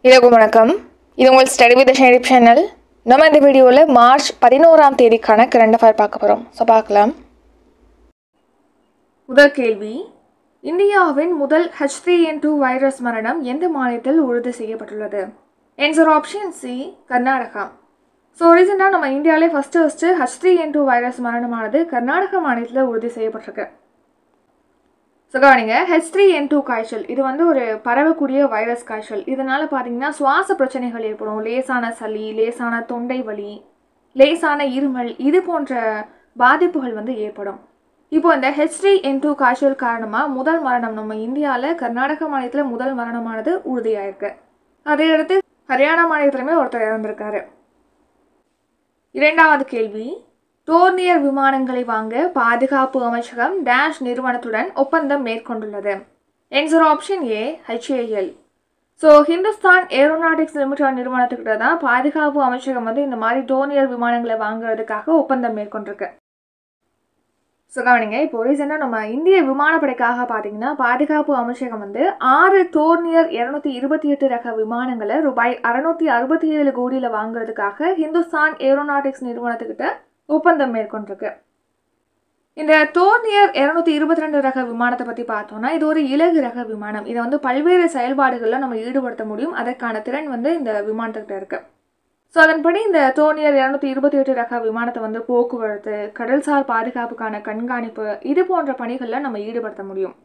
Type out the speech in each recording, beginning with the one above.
இரவு வணக்கம் இது உங்கள் ஸ்டடி வித் ஷெரீப் சேனல் நம்ம இந்த வீடியோவில் மார்ச் பதினோராம் தேதிக்கான கரண்ட் அஃபேர் பார்க்க போகிறோம் ஸோ பார்க்கலாம் முதல் கேள்வி இந்தியாவின் முதல் H three N two virus மரணம் எந்த மாநிலத்தில் உறுதி செய்யப்பட்டுள்ளது answer option C Karnataka so ரீசெண்டாக நம்ம இந்தியாவிலே first first H three N two virus மரணமானது கர்நாடக மாநிலத்தில் உறுதி செய்யப்பட்டிருக்கு ஸோ கவனிங்க ஹெச் த்ரீ என் டூ காய்ச்சல் இது வந்து ஒரு பரவக்கூடிய வைரஸ் காய்ச்சல் இதனால் பார்த்தீங்கன்னா சுவாச பிரச்சனைகள் ஏற்படும் லேசான சளி லேசான தொண்டை வலி லேசான இருமல் இது போன்ற பாதிப்புகள் வந்து ஏற்படும் இப்போ இந்த ஹெச் த்ரீ என் டூ காய்ச்சல் காரணமாக முதல் மரணம் நம்ம இந்தியாவில் கர்நாடக மாநிலத்தில் முதல் மரணமானது உறுதியாயிருக்கு அதே அடுத்து ஹரியானா மாநிலத்திலுமே ஒருத்தர் இறந்திருக்காரு இரண்டாவது கேள்வி டோர்னியர் விமானங்களை வாங்க பாதுகாப்பு அமைச்சகம் டேஷ் நிறுவனத்துடன் ஒப்பந்தம் மேற்கொண்டுள்ளது answer option A HAL so Hindustan Aeronautics Limited நிறுவனத்துக்கிட்ட தான் பாதுகாப்பு அமைச்சகம் வந்து இந்த மாதிரி டோர்னியர் விமானங்களை வாங்குறதுக்காக ஒப்பந்தம் மேற்கொண்டிருக்கு ஸோ கவனிங்க இப்போ ரீசெண்டாக நம்ம இந்திய விமானப்படைக்காக பார்த்தீங்கன்னா பாதுகாப்பு அமைச்சகம் வந்து ஆறு டோர்னியர் இரநூத்தி இருபத்தி எட்டு ரக விமானங்களை ரூபாய் அறுநூத்தி அறுபத்தி ஏழு கோடியில் வாங்குறதுக்காக ஹிந்துஸ்தான் ஏரோநாட்டிக்ஸ் நிறுவனத்துக்கிட்ட ஒப்பந்தம் மேற்கொண்டிருக்கு இந்த டோர்னியர் இரநூத்தி இருபத்தி ரெண்டு ரக விமானத்தை பற்றி பார்த்தோம்னா இது ஒரு இலகு ரக விமானம் இதை வந்து பல்வேறு செயல்பாடுகளில் நம்ம ஈடுபடுத்த முடியும் அதற்கான திறன் வந்து இந்த விமானத்துக்கிட்ட இருக்கு ஸோ அதன்படி இந்த டோர்னியர் இரநூத்தி இருபத்தி எட்டு ரக விமானத்தை வந்து போக்குவரத்து கடல்சார் பாதுகாப்புக்கான கண்காணிப்பு இது போன்ற பணிகளில் நம்ம ஈடுபடுத்த முடியும்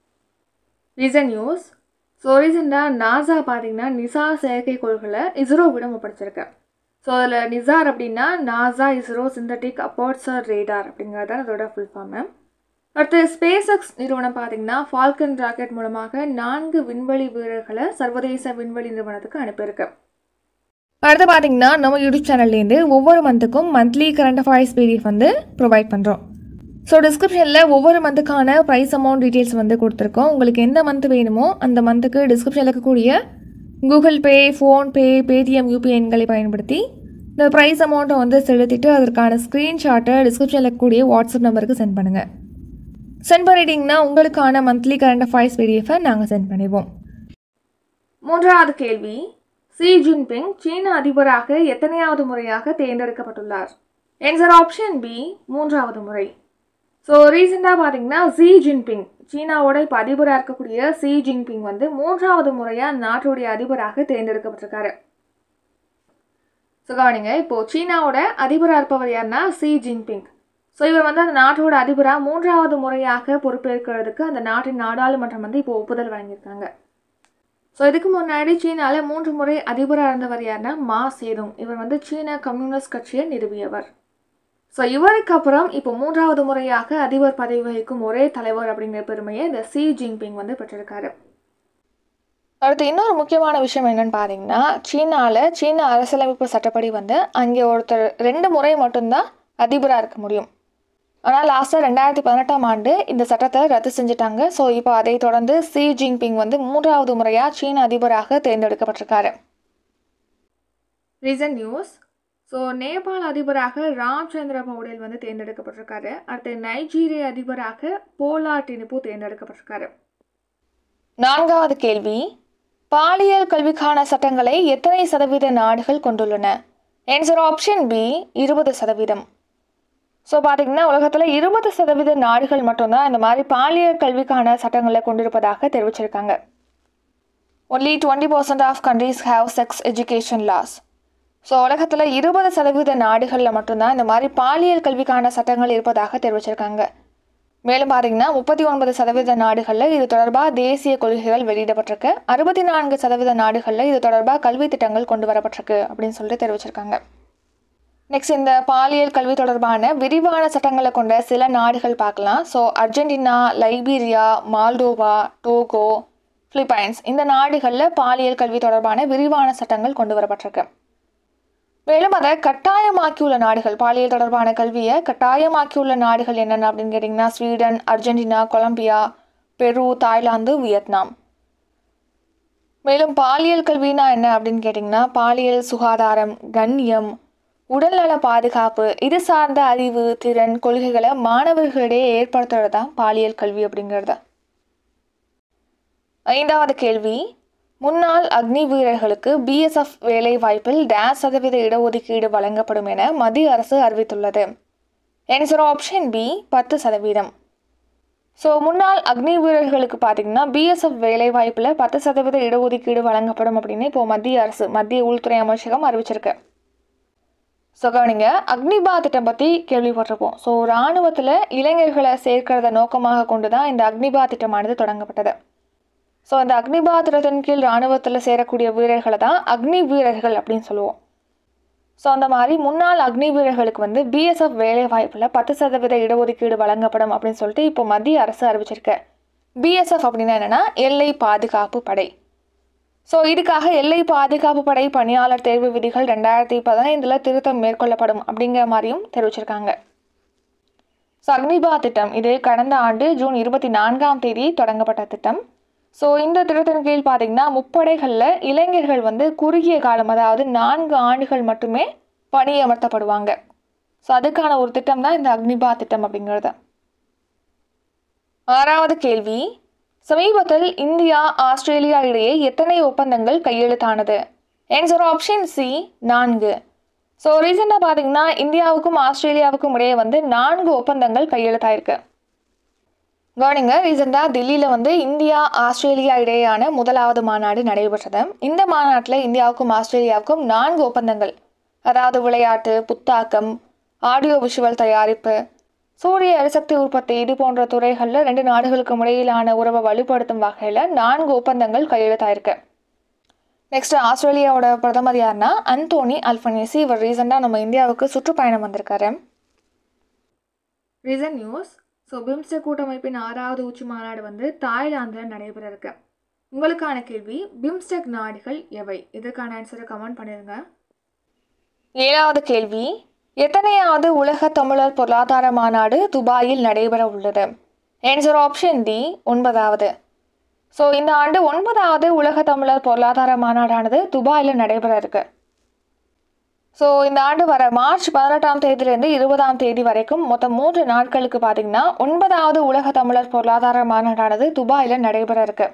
ரீசன் நியூஸ் ஸோ ரீசெண்டாக நாசா பார்த்தீங்கன்னா நிசா செயற்கைக்கோள்களை இஸ்ரோவிடம் ஒப்படைச்சிருக்கு ஸோ அதில் நிசார் அப்படின்னா NASA ISRO synthetic aperture radar அப்படிங்கிறது தான் அதோட ஃபுல் ஃபார்மு அடுத்து ஸ்பேஸ் எக்ஸ் நிறுவனம் பார்த்தீங்கன்னா ஃபால்கன் ராக்கெட் மூலமாக நான்கு விண்வெளி வீரர்களை சர்வதேச விண்வெளி நிறுவனத்துக்கு அனுப்பியிருக்கு அடுத்து பார்த்தீங்கன்னா நம்ம யூடியூப் சேனல்லேருந்து ஒவ்வொரு மந்த்துக்கும் மந்த்லி கரண்ட் அஃபேர்ஸ் பிடிஎஃப் வந்து ப்ரொவைட் பண்ணுறோம் ஸோ டிஸ்கிரிப்ஷனில் ஒவ்வொரு மந்த்துக்கான ப்ரைஸ் அமௌண்ட் டீட்டெயில்ஸ் வந்து கொடுத்துருக்கோம் உங்களுக்கு எந்த மந்த் வேணுமோ அந்த மந்த்துக்கு டிஸ்கிரிப்ஷனில் இருக்கக்கூடிய Google Pay PhonePe Paytm UPI எண்களை பயன்படுத்தி இந்த ப்ரைஸ் அமௌண்ட்டை வந்து செலுத்திட்டு அதற்கான ஸ்க்ரீன்ஷாட்டை டிஸ்கிரிப்ஷனில் இருக்கக்கூடிய வாட்ஸ்அப் நம்பருக்கு சென்ட் பண்ணுங்கள் சென்ட் பண்ணிட்டீங்கன்னா உங்களுக்கான மந்த்லி கரண்ட் அஃபேர்ஸ் பிடிஎஃபை நாங்கள் சென்ட் பண்ணிடுவோம் மூன்றாவது கேள்வி சி ஜின்பிங் சீன அதிபராக எத்தனையாவது முறையாக தேர்ந்தெடுக்கப்பட்டுள்ளார் என்சர் ஆப்ஷன் பி மூன்றாவது முறை ஸோ ரீசெண்டாக பார்த்தீங்கன்னா சி ஜின்பிங் சீனாவோட இப்போ அதிபராக இருக்கக்கூடிய சி ஜின்பிங் வந்து மூன்றாவது முறையாக நாட்டுடைய அதிபராக தேர்ந்தெடுக்கப்பட்டிருக்காரு ஸோ கவனிங்க இப்போது சீனாவோட அதிபராக இருப்பவர் யாருன்னா சி ஜின்பிங் ஸோ இவர் வந்து அந்த நாட்டோட அதிபராக மூன்றாவது முறையாக பொறுப்பேற்கிறதுக்கு அந்த நாட்டின் நாடாளுமன்றம் வந்து இப்போ ஒப்புதல் வழங்கியிருக்காங்க ஸோ இதுக்கு முன்னாடி சீனாவில் மூன்று முறை அதிபராக இருந்தவர் யாருன்னா மா சேதுங் இவர் வந்து சீன கம்யூனிஸ்ட் கட்சியை நிறுவியவர் ஸோ இவருக்கு அப்புறம் இப்போ மூன்றாவது முறையாக அதிபர் பதவி வகிக்கும் ஒரே தலைவர் அப்படிங்கிற பெருமையை இந்த சி ஜின்பிங் வந்து பெற்றிருக்காரு அடுத்து இன்னொரு முக்கியமான விஷயம் என்னன்னு பார்த்தீங்கன்னா சீனாவில் சீன அரசியலமைப்பு சட்டப்படி வந்து அங்கே ஒருத்தர் ரெண்டு முறை மட்டும்தான் அதிபராக இருக்க முடியும் ஆனால் லாஸ்ட்டாக ரெண்டாயிரத்தி பதினெட்டாம் ஆண்டு இந்த சட்டத்தை ரத்து செஞ்சுட்டாங்க ஸோ இப்போ அதை தொடர்ந்து சி ஜின்பிங் வந்து மூன்றாவது முறையாக சீன அதிபராக தேர்ந்தெடுக்கப்பட்டிருக்காரு ரீசன் நியூஸ் ஸோ நேபாள் அதிபராக ராம்சந்திர பௌடேல் வந்து தேர்ந்தெடுக்கப்பட்டிருக்காரு அடுத்து நைஜீரிய அதிபராக போலா டினிப்பு தேர்ந்தெடுக்கப்பட்டிருக்காரு நான்காவது கேள்வி பாலியல் கல்விக்கான சட்டங்களை எத்தனை சதவீத நாடுகள் கொண்டுள்ளன ஆன்சர் ஆப்ஷன் பி இருபது சதவீதம் ஸோ பார்த்தீங்கன்னா உலகத்தில் இருபது சதவீத நாடுகள் மட்டும்தான் இந்த மாதிரி பாலியல் கல்விக்கான சட்டங்களை கொண்டிருப்பதாக தெரிவிச்சிருக்காங்க only twenty percent of countries have sex education laws so உலகத்தில் இருபது சதவீத நாடுகளில் மட்டும்தான் இந்த மாதிரி பாலியல் கல்விக்கான சட்டங்கள் இருப்பதாக தெரிவிச்சிருக்காங்க மேலும் பார்த்தீங்கன்னா முப்பத்தி ஒன்பது சதவீத நாடுகளில் இது தொடர்பாக தேசிய கொள்கைகள் வெளியிடப்பட்டிருக்கு அறுபத்தி நான்கு சதவீத நாடுகளில் இது தொடர்பாக கல்வி திட்டங்கள் கொண்டு வரப்பட்டிருக்கு அப்படின்னு சொல்லிட்டு தெரிவிச்சிருக்காங்க நெக்ஸ்ட் இந்த பாலியல் கல்வி தொடர்பான விரிவான சட்டங்களை கொண்ட சில நாடுகள் பார்க்கலாம் so Argentina Liberia Moldova Togo Philippines இந்த நாடுகளில் பாலியல் கல்வி தொடர்பான விரிவான சட்டங்கள் கொண்டு வரப்பட்டிருக்கு மேலும் அதை கட்டாயமாக்கியுள்ள நாடுகள் பாலியல் தொடர்பான கல்வியை கட்டாயமாக்கியுள்ள நாடுகள் என்னென்ன அப்படின்னு கேட்டிங்கன்னா Sweden Argentina Colombia Peru Thailand Vietnam மேலும் பாலியல் கல்வினா என்ன அப்படின்னு கேட்டிங்கன்னா பாலியல் சுகாதாரம் கண்ணியம் உடல்நல பாதுகாப்பு இது சார்ந்த அறிவு திறன் கொள்கைகளை மாணவர்களிடையே ஏற்படுத்துறது தான் பாலியல் கல்வி அப்படிங்கிறது ஐந்தாவது கேள்வி முன்னாள் அக்னி வீரர்களுக்கு பிஎஸ்எஃப் வேலை வாய்ப்பில் டேஸ் சதவீத இடஒதுக்கீடு வழங்கப்படும் என மத்திய அரசு அறிவித்துள்ளது ஆன்சர் ஆப்ஷன் பி பத்து சதவீதம் ஸோ முன்னாள் அக்னி வீரர்களுக்கு பார்த்தீங்கன்னா பிஎஸ்எஃப் வேலை வாய்ப்பில் பத்து சதவீத இடஒதுக்கீடு வழங்கப்படும் அப்படின்னு இப்போ மத்திய அரசு மத்திய உள்துறை அமைச்சகம் அறிவிச்சிருக்கு ஸோ கவனிங்க அக்னிபா திட்டம் பற்றி கேள்விப்பட்டிருப்போம் ஸோ இராணுவத்தில் இளைஞர்களை சேர்க்கிறத நோக்கமாக கொண்டு தான் இந்த அக்னிபா திட்டமானது தொடங்கப்பட்டது ஸோ அந்த அக்னிபா திட்டத்தின் கீழ் இராணுவத்தில் சேரக்கூடிய வீரர்களை தான் அக்னி வீரர்கள் அப்படின்னு சொல்லுவோம் ஸோ அந்த மாதிரி முன்னாள் அக்னி வீரர்களுக்கு வந்து பிஎஸ்எஃப் வேலை வாய்ப்பில் பத்து சதவீத இடஒதுக்கீடு வழங்கப்படும் அப்படின்னு சொல்லிட்டு இப்போ மத்திய அரசு அறிவிச்சிருக்கு பிஎஸ்எஃப் அப்படின்னா என்னென்னா எல்லை பாதுகாப்பு படை ஸோ இதுக்காக எல்லை பாதுகாப்பு படை பணியாளர் தேர்வு விதிகள் ரெண்டாயிரத்தி பதினைந்தில் திருத்தம் மேற்கொள்ளப்படும் அப்படிங்கிற மாதிரியும் தெரிவிச்சிருக்காங்க ஸோ அக்னிபா திட்டம் இது கடந்த ஆண்டு ஜூன் இருபத்தி நான்காம் தேதி தொடங்கப்பட்ட திட்டம் ஸோ இந்த திட்டத்தின் கீழ் பார்த்தீங்கன்னா முப்படைகளில் இளைஞர்கள் வந்து குறுகிய காலம் அதாவது நான்கு ஆண்டுகள் மட்டுமே பணியமர்த்தப்படுவாங்க ஸோ அதுக்கான ஒரு திட்டம் தான் இந்த அக்னிபா திட்டம் அப்படிங்கிறது ஆறாவது கேள்வி சமீபத்தில் இந்தியா ஆஸ்திரேலியா இடையே எத்தனை ஒப்பந்தங்கள் கையெழுத்தானது ஆன்சர் ஆப்ஷன் சி நான்கு ஸோ ரீசெண்டாக பார்த்தீங்கன்னா இந்தியாவுக்கும் ஆஸ்திரேலியாவுக்கும் இடையே வந்து நான்கு ஒப்பந்தங்கள் கையெழுத்தாயிருக்கு கவனிங்க ரீசெண்டாக டெல்லியில் வந்து இந்தியா ஆஸ்திரேலியா இடையேயான முதலாவது மாநாடு நடைபெற்றது இந்த மாநாட்டில் இந்தியாவுக்கும் ஆஸ்திரேலியாவுக்கும் நான்கு ஒப்பந்தங்கள் அதாவது விளையாட்டு புத்தாக்கம் ஆடியோ விஷுவல் தயாரிப்பு சூரிய எரிசக்தி உற்பத்தி இது போன்ற துறைகளில் ரெண்டு நாடுகளுக்கும் இடையிலான உறவை வலுப்படுத்தும் வகையில் நான்கு ஒப்பந்தங்கள் கையெழுத்தாயிருக்கு நெக்ஸ்ட் ஆஸ்திரேலியாவோட பிரதமர் யாருன்னா அந்தோனி அல்பனேசி இவர் ரீசெண்டாக நம்ம இந்தியாவுக்கு சுற்றுப்பயணம் வந்திருக்காரு ரீசன் நியூஸ் ஸோ பிம்ஸ்டெக் கூட்டமைப்பின் ஆறாவது உச்சி மாநாடு வந்து தாய்லாந்தில் நடைபெற இருக்கு உங்களுக்கான கேள்வி பிம்ஸ்டெக் நாடுகள் எவை இதற்கான ஆன்சரை கமெண்ட் பண்ணிருங்க ஏழாவது கேள்வி எத்தனையாவது உலக தமிழர் பொருளாதார மாநாடு துபாயில் நடைபெற உள்ளது ஆன்சர் ஆப்ஷன் டி ஒன்பதாவது ஸோ இந்த ஆண்டு ஒன்பதாவது உலக தமிழர் பொருளாதார மாநாடானது துபாயில் நடைபெற இருக்கு ஸோ இந்த ஆண்டு வர மார்ச் பதினெட்டாம் தேதியிலேருந்து இருபதாம் தேதி வரைக்கும் மொத்தம் மூன்று நாட்களுக்கு பார்த்தீங்கன்னா ஒன்பதாவது உலக தமிழர் பொருளாதார மாநாடானது துபாயில் நடைபெற இருக்கு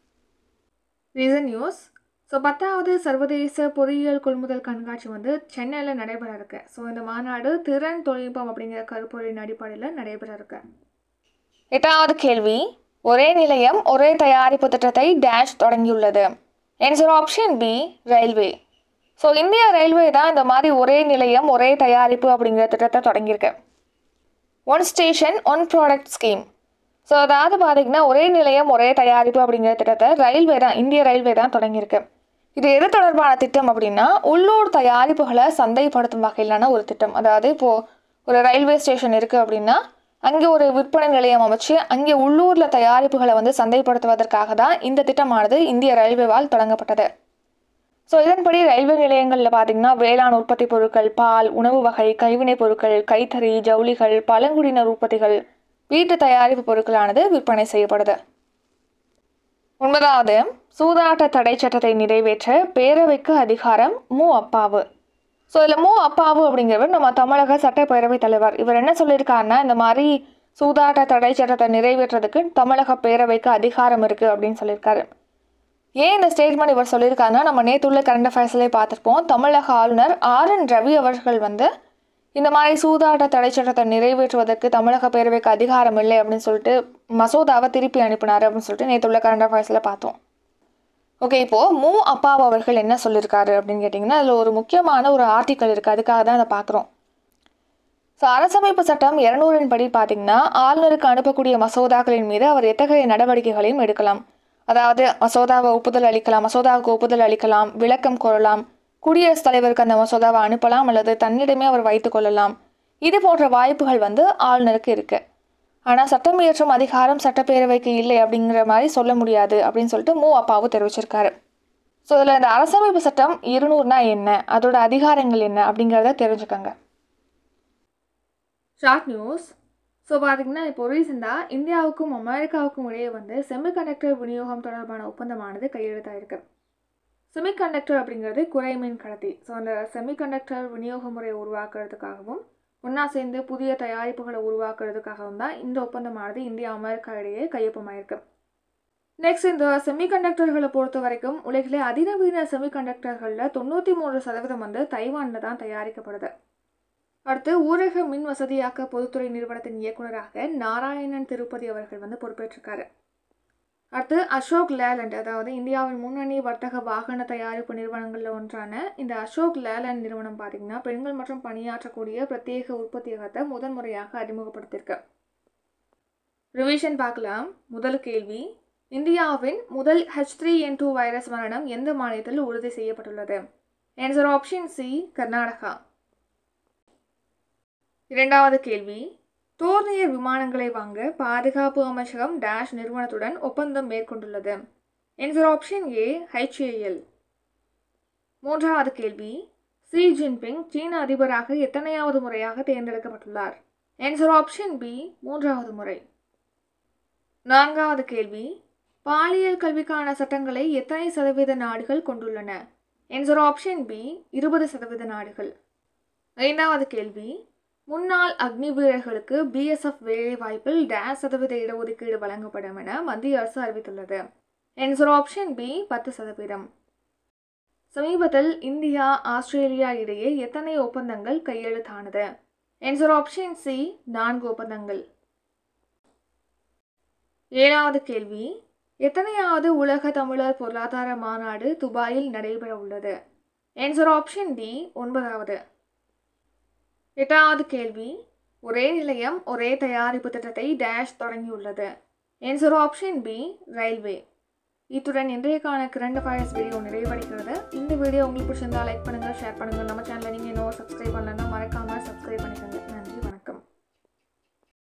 ரீசன் நியூஸ் ஸோ பத்தாவது சர்வதேச பொறியியல் கொள்முதல் கண்காட்சி வந்து சென்னையில் நடைபெற இருக்கு ஸோ இந்த மாநாடு திறன் தொழில்நுட்பம் அப்படிங்கிற கருப்பொருளின் அடிப்படையில் நடைபெற இருக்கு எட்டாவது கேள்வி ஒரே நிலையம் ஒரே தயாரிப்பு திட்டத்தை டேஷ் தொடங்கியுள்ளது answer option B railway so இந்திய ரயில்வே தான் இந்த மாதிரி ஒரே நிலையம் ஒரே தயாரிப்பு அப்படிங்கிற திட்டத்தை தொடங்கியிருக்கு one station one product scheme so அதாவது பார்த்தீங்கன்னா ஒரே நிலையம் ஒரே தயாரிப்பு அப்படிங்கிற திட்டத்தை ரயில்வே தான் இந்திய ரயில்வே தான் தொடங்கியிருக்கு இது எது தொடர்பான திட்டம் அப்படின்னா உள்ளூர் தயாரிப்புகளை சந்தைப்படுத்தும் வகையிலான ஒரு திட்டம் அதாவது இப்போது ஒரு ரயில்வே ஸ்டேஷன் இருக்குது அப்படின்னா அங்கே ஒரு விற்பனை நிலையம் அமைச்சு அங்கே உள்ளூரில் தயாரிப்புகளை வந்து சந்தைப்படுத்துவதற்காக தான் இந்த திட்டமானது இந்திய ரயில்வேவால் தொடங்கப்பட்டது ஸோ இதன்படி ரயில்வே நிலையங்களில் பார்த்தீங்கன்னா வேளாண் உற்பத்தி பொருட்கள் பால் உணவு வகை கைவினைப் பொருட்கள் கைத்தறி ஜவுளிகள் பழங்குடியினர் உற்பத்திகள் வீட்டு தயாரிப்பு பொருட்களானது விற்பனை செய்யப்படுது ஒன்பதாவது சூதாட்ட தடை சட்டத்தை நிறைவேற்ற பேரவைக்கு அதிகாரம் மு அப்பாவு ஸோ இதில் மு அப்பாவு அப்படிங்கிறவர் நம்ம தமிழக சட்டப்பேரவைத் தலைவர் இவர் என்ன சொல்லியிருக்காருன்னா இந்த மாதிரி சூதாட்ட தடை சட்டத்தை நிறைவேற்றுறதுக்கு தமிழக பேரவைக்கு அதிகாரம் இருக்குது அப்படின்னு சொல்லியிருக்காரு ஏன் இந்த ஸ்டேட்மெண்ட் இவர் சொல்லியிருக்காருன்னா நம்ம நேற்றுள்ள கரண்ட் அஃபேர்ஸ்லேயே பார்த்துருப்போம் தமிழக ஆளுநர் ஆர் என் ரவி அவர்கள் வந்து இந்த மாதிரி சூதாட்ட தடை சட்டத்தை நிறைவேற்றுவதற்கு தமிழக பேரவைக்கு அதிகாரம் இல்லை அப்படின்னு சொல்லிட்டு மசோதாவை திருப்பி அனுப்பினார் அப்படின்னு சொல்லிட்டு நேற்றுள்ள கரண்ட் அஃபேர்ஸில் பார்த்தோம் ஓகே இப்போது மு அப்பாவு அவர்கள் என்ன சொல்லியிருக்காரு அப்படின்னு கேட்டிங்கன்னா அதில் ஒரு முக்கியமான ஒரு ஆர்டிக்கல் இருக்குது அதுக்காக தான் அதை பார்க்குறோம் ஸோ அரசமைப்பு சட்டம் இரநூறின் படி பார்த்தீங்கன்னா ஆளுநருக்கு அனுப்பக்கூடிய மசோதாக்களின் மீது அவர் எத்தகைய நடவடிக்கைகளையும் எடுக்கலாம் அதாவது மசோதாவை ஒப்புதல் அளிக்கலாம் மசோதாவுக்கு ஒப்புதல் அளிக்கலாம் விளக்கம் கோரலாம் குடியரசுத் தலைவருக்கு அந்த மசோதாவை அனுப்பலாம் அல்லது தன்னிடமே அவர் வைத்துக் கொள்ளலாம் இது போன்ற வாய்ப்புகள் வந்து ஆளுநருக்கு இருக்கு ஆனால் சட்டம் இயற்றும் அதிகாரம் சட்டப்பேரவைக்கு இல்லை அப்படிங்கிற மாதிரி சொல்ல முடியாது அப்படின்னு சொல்லிட்டு மு அப்பாவு தெரிவிச்சிருக்காரு ஸோ இதில் இந்த அரசமைப்பு சட்டம் இருநூறுனா என்ன அதோட அதிகாரங்கள் என்ன அப்படிங்கிறத தெரிஞ்சுக்கோங்க ஷார்ட் நியூஸ் ஸோ பார்த்தீங்கன்னா இப்போ ரீசெண்டாக இந்தியாவுக்கும் அமெரிக்காவுக்கும் இடையே வந்து செமிகண்டக்டர் விநியோகம் தொடர்பான ஒப்பந்தமானது கையெழுத்தாயிருக்கு செமிகண்டக்டர் அப்படிங்கிறது குறைமின் கடத்தி ஸோ அந்த செமிகண்டக்டர் விநியோக முறையை உருவாக்குறதுக்காகவும் ஒன்றா சேர்ந்து புதிய தயாரிப்புகளை உருவாக்குறதுக்காகவும் தான் இந்த ஒப்பந்தமானது இந்தியா அமெரிக்கா இடையே கையொப்பமாயிருக்கு நெக்ஸ்ட் இந்த செமிகண்டக்டர்களை பொறுத்த வரைக்கும் உலகிலே அதிநவீன செமிகண்டக்டர்களில் தொண்ணூற்றி மூன்று சதவீதம் வந்து தைவானில் தான் தயாரிக்கப்படுது அடுத்து ஊரக மின் வசதியாக்க பொதுத்துறை நிறுவனத்தின் இயக்குநராக நாராயணன் திருப்பதி அவர்கள் வந்து பொறுப்பேற்றிருக்காரு அடுத்து அசோக் லேலண்ட் அதாவது இந்தியாவின் முன்னணி வர்த்தக வாகன தயாரிப்பு நிறுவனங்களில் ஒன்றான இந்த அசோக் லேலண்ட் நிறுவனம் பார்த்தீங்கன்னா பெண்கள் மற்றும் பணியாற்றக்கூடிய பிரத்யேக உற்பத்தியகத்தை முதன் முறையாக அறிமுகப்படுத்தியிருக்கு ரிவிஷன் பார்க்கலாம் முதல் கேள்வி இந்தியாவின் முதல் H three N two virus மரணம் எந்த மாநிலத்தில் உறுதி செய்யப்பட்டுள்ளது ஆன்சர் ஆப்ஷன் சி கர்நாடகா இரண்டாவது கேள்வி டோர்னியர் விமானங்களை வாங்க பாதுகாப்பு அமைச்சகம் டேஷ் நிறுவனத்துடன் ஒப்பந்தம் மேற்கொண்டுள்ளது ஆன்சர் ஆப்ஷன் ஏ ஹெச்ஏஎல் மூன்றாவது கேள்வி ஷி ஜின்பிங் சீன அதிபராக எத்தனையாவது முறையாக தேர்ந்தெடுக்கப்பட்டுள்ளார் ஆன்சர் ஆப்ஷன் பி மூன்றாவது முறை நான்காவது கேள்வி பாலியல் கல்விக்கான சட்டங்களை எத்தனை சதவீத நாடுகள் கொண்டுள்ளன ஆன்சர் ஆப்ஷன் பி இருபது சதவீத நாடுகள் ஐந்தாவது கேள்வி முன்னாள் அக்னி வீரர்களுக்கு பிஎஸ்எஃப் வேலைவாய்ப்பில் டேஸ் சதவீத இடஒதுக்கீடு வழங்கப்படும் என மத்திய அரசு அறிவித்துள்ளது ஆன்சர் ஆப்ஷன் பி பத்து சதவீதம் சமீபத்தில் இந்தியா ஆஸ்திரேலியா இடையே எத்தனை ஒப்பந்தங்கள் கையெழுத்தானது ஆன்சர் ஆப்ஷன் சி நான்கு ஒப்பந்தங்கள் ஏழாவது கேள்வி எத்தனையாவது உலக தமிழர் பொருளாதார மாநாடு துபாயில் நடைபெற உள்ளது ஆன்சர் ஆப்ஷன் டி ஒன்பதாவது எட்டாவது கேள்வி ஒரே நிலையம் ஒரே தயாரிப்பு திட்டத்தை டேஷ் தொடங்கியுள்ளது ஆன்சர் ஆப்ஷன் பி ரயில்வே இத்துடன் இன்றையக்கான கரண்ட் அஃபேர்ஸ் வீடியோ நிறைவடைகிறது இந்த வீடியோ உங்களுக்கு பிடிச்சிருந்தா லைக் பண்ணுங்கள் ஷேர் பண்ணுங்கள் நம்ம சேனலை நீங்கள் இன்னும் சப்ஸ்கிரைப் பண்ணலன்னா மறக்காமல் சப்ஸ்கிரைப் பண்ணிக்கோங்க நன்றி